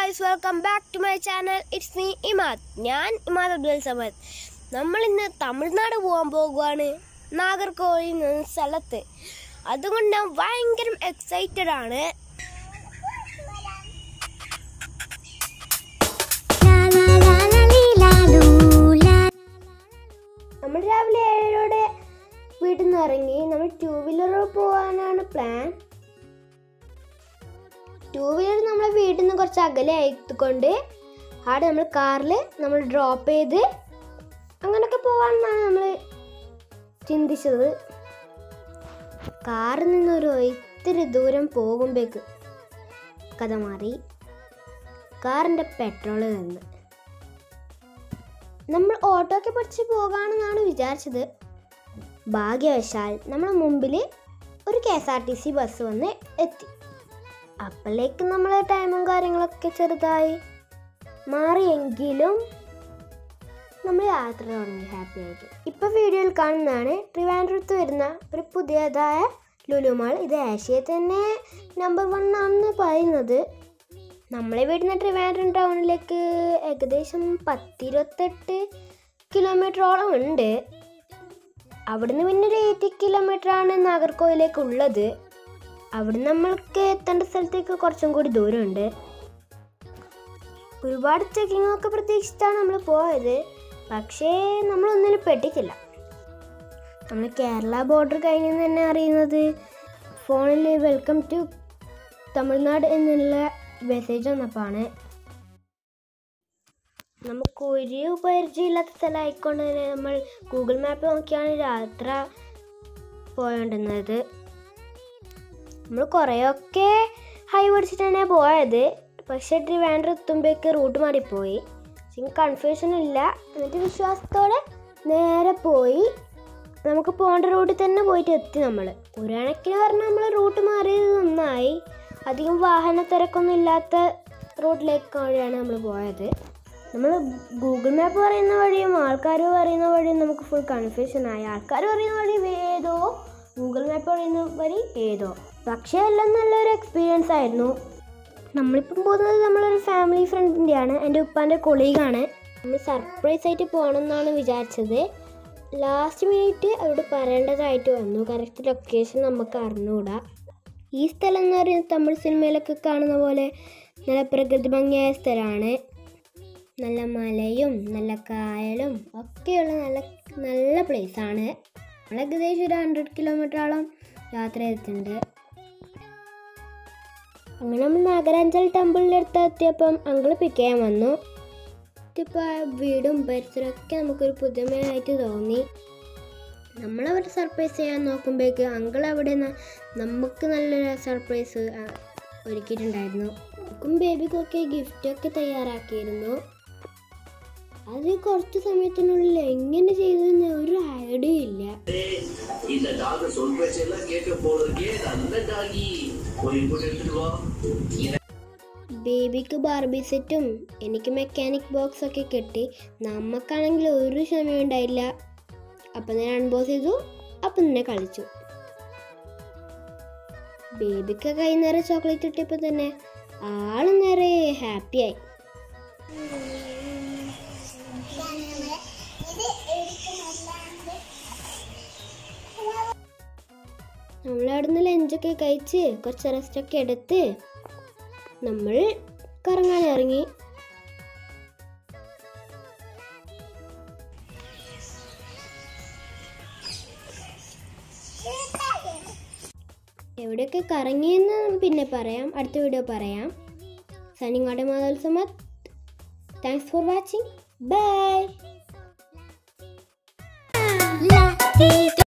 guys welcome back to my channel it's me Imad ഞാൻ ഇമാദ് അബ്ദുൽ സമദ് നമ്മൾ ഇന്ന് തമിഴ്നാട് പോകാൻ പോകുവാണ് നാഗർകോവിൽ എന്ന സ്ഥലത്ത് അതുകൊണ്ട് ഞാൻ ഭയങ്കര എക്സൈറ്റഡ് ആണ് നമ്മൾ രാവിലെ ഏഴരോടെ വീട്ടിൽ നിന്ന് ഇറങ്ങി നമ്മൾ ടൂ വീലറിൽ പോകാനാണ് പ്ലാൻ ടൂ വീലർ നമ്മളെ വീട്ടിൽ നിന്ന് കുറച്ച് അകലെ ആയതുകൊണ്ട് അവിടെ നമ്മൾ കാറിൽ നമ്മൾ ഡ്രോപ്പ് ചെയ്ത് അങ്ങനെയൊക്കെ പോകാമെന്നാണ് നമ്മൾ ചിന്തിച്ചത് കാറിൽ നിന്നൊരു ഇത്തിരി ദൂരം പോകുമ്പോഴേക്ക് കഥ മാറി കാറിൻ്റെ പെട്രോൾ നിന്ന് നമ്മൾ ഓട്ടോക്കെ പിടിച്ച് പോകാമെന്നാണ് വിചാരിച്ചത് ഭാഗ്യവശാൽ നമ്മുടെ മുമ്പിൽ ഒരു K S R T C bus വന്ന് എത്തി അപ്പോഴേക്ക് നമ്മളെ ടൈമും കാര്യങ്ങളൊക്കെ ചെറുതായി മാറിയെങ്കിലും നമ്മൾ യാത്ര തുടങ്ങി ഹാപ്പി ആയിട്ട് ഇപ്പൊ വീഡിയോയിൽ കാണുന്നതാണ് ട്രിവാൻഡ്രത്ത് വരുന്ന ഒരു പുതിയതായ ലുലുമാൾ ഇത് ഏഷ്യയിൽ തന്നെ നമ്പർ വൺ ആണെന്ന് പറയുന്നത് നമ്മളെ വീട്ടിൽ ട്രിവാൻഡ്രം ടൗണിലേക്ക് ഏകദേശം പത്തിരുപത്തെട്ട് കിലോമീറ്ററോളം ഉണ്ട് അവിടുന്ന് പിന്നെ ഒരു എയ്റ്റി കിലോമീറ്റർ ആണ് നാഗർകോവിലേക്ക് ഉള്ളത് അവിടുന്ന് നമ്മൾക്ക് എത്തേണ്ട സ്ഥലത്തേക്ക് കുറച്ചും കൂടി ദൂരമുണ്ട് ഒരുപാട് ചെക്കിംഗ് ഒക്കെ പ്രതീക്ഷിച്ചാണ് നമ്മൾ പോയത് പക്ഷേ നമ്മളൊന്നിനും പെട്ടിട്ടില്ല നമ്മൾ കേരള ബോർഡർ കഴിഞ്ഞെന്ന് തന്നെ അറിയുന്നത് ഫോണിൽ വെൽക്കം ടു തമിഴ്നാട് എന്നുള്ള മെസ്സേജ് വന്നപ്പോഴാണ് നമുക്ക് ഒരു പരിചയമില്ലാത്ത സ്ഥലമായിക്കൊണ്ട് തന്നെ നമ്മൾ ഗൂഗിൾ മാപ്പ് നോക്കിയാണ് യാത്ര പോയോണ്ടിരുന്നത് നമ്മൾ കുറേയൊക്കെ ഹൈ പിടിച്ചിട്ടാണ് പോയത് പക്ഷേ ട്രിവാൻഡ്രം എത്തുമ്പോഴേക്ക് റൂട്ട് മാറിപ്പോയി എനിക്ക് കൺഫ്യൂഷൻ ഇല്ല എന്നിട്ട് വിശ്വാസത്തോടെ നേരെ പോയി നമുക്ക് പോകേണ്ട റൂട്ടിൽ തന്നെ പോയിട്ട് എത്തി നമ്മൾ ഒരു കണക്കിന് പറഞ്ഞാൽ നമ്മൾ റൂട്ട് മാറിയത് നന്നായി അധികം വാഹന തിരക്കൊന്നും ഇല്ലാത്ത റൂട്ടിലേക്കാണ് നമ്മൾ പോയത് നമ്മൾ ഗൂഗിൾ മാപ്പ് പറയുന്ന വഴിയും ആൾക്കാർ പറയുന്ന വഴിയും നമുക്ക് ഫുൾ കൺഫ്യൂഷനായി ആൾക്കാർ പറയുന്ന വഴി ഏതോ ഗൂഗിൾ മാപ്പ് പറയുന്ന വഴി ഏതോ പക്ഷേ എല്ലാം നല്ലൊരു എക്സ്പീരിയൻസ് ആയിരുന്നു നമ്മളിപ്പം പോകുന്നത് നമ്മളൊരു ഫാമിലി ഫ്രണ്ടിൻ്റെയാണ് എൻ്റെ ഉപ്പാൻ്റെ കൊളീഗാണ് നമ്മൾ സർപ്രൈസ് ആയിട്ട് പോകണമെന്നാണ് വിചാരിച്ചത് ലാസ്റ്റ് മിനിറ്റ് അവിടെ പറയേണ്ടതായിട്ട് വന്നു കറക്റ്റ് ലൊക്കേഷൻ നമുക്ക് അറിഞ്ഞുകൂടാ ഈ സ്ഥലം എന്ന് പറയുന്നത് തമിഴ് സിനിമയിലൊക്കെ കാണുന്ന പോലെ നല്ല പ്രകൃതി ഭംഗിയായ സ്ഥലമാണ് നല്ല മലയും നല്ല കായലും ഒക്കെയുള്ള നല്ല നല്ല പ്ലേസാണ് നമ്മൾ ഏകദേശം ഒരു ഹൺഡ്രഡ് കിലോമീറ്ററോളം യാത്ര ചെയ്തിട്ടുണ്ട് അങ്ങനെ നമ്മൾ നാഗരാഞ്ചൽ ടെമ്പിളിൻ്റെ അടുത്ത് എത്തിയപ്പം അങ്കിൾ പിക്ക് ചെയ്യാൻ വന്നു ഇപ്പോൾ വീടും പരിസരമൊക്കെ നമുക്കൊരു പുതുമയായിട്ട് തോന്നി നമ്മളവിടെ സർപ്രൈസ് ചെയ്യാൻ നോക്കുമ്പോഴേക്ക് അങ്കിൾ അവിടെ ന- നമുക്ക് നല്ലൊരു സർപ്രൈസ് ഒരുക്കിയിട്ടുണ്ടായിരുന്നു നമുക്കും ബേബിക്കൊക്കെ ഗിഫ്റ്റൊക്കെ തയ്യാറാക്കിയിരുന്നു അത് കുറച്ച് സമയത്തിനുള്ളിൽ എങ്ങനെ ചെയ്തതെന്ന് ഒരു ഐഡിയ ഇല്ല இந்த டாக சொல் பேச்செல்லாம் கேட்க போல இருக்கே நல்ல டாகி போய் போட்டு எடுத்துட்டு வா ബേബിക്ക് ബാർബി സെറ്റും എനിക്ക് മെക്കാനിക് ബോക്സ് ഒക്കെ കിട്ടി നമുക്കാണെങ്കിൽ ഒരു ക്ഷമയും ഉണ്ടായില്ല അപ്പം ഞാൻ അൺബോക്സ് ചെയ്തു അപ്പം തന്നെ കളിച്ചു ബേബിക്ക് കൈ നിറയെ ചോക്ലേറ്റ് കിട്ടിയപ്പോൾ തന്നെ ആള് നിറയെ ഹാപ്പിയായി നമ്മളവിടുന്ന് ലഞ്ചൊക്കെ കഴിച്ച് കുറച്ച് റെസ്റ്റൊക്കെ എടുത്ത് നമ്മൾ കറങ്ങാൻ ഇറങ്ങി എവിടെയൊക്കെ കറങ്ങിയെന്ന് പിന്നെ പറയാം അടുത്ത വീഡിയോ പറയാം സനിങ്ങോട്ടെ മാതോത്സവം താങ്ക്സ് ഫോർ വാച്ചിങ് ബൈ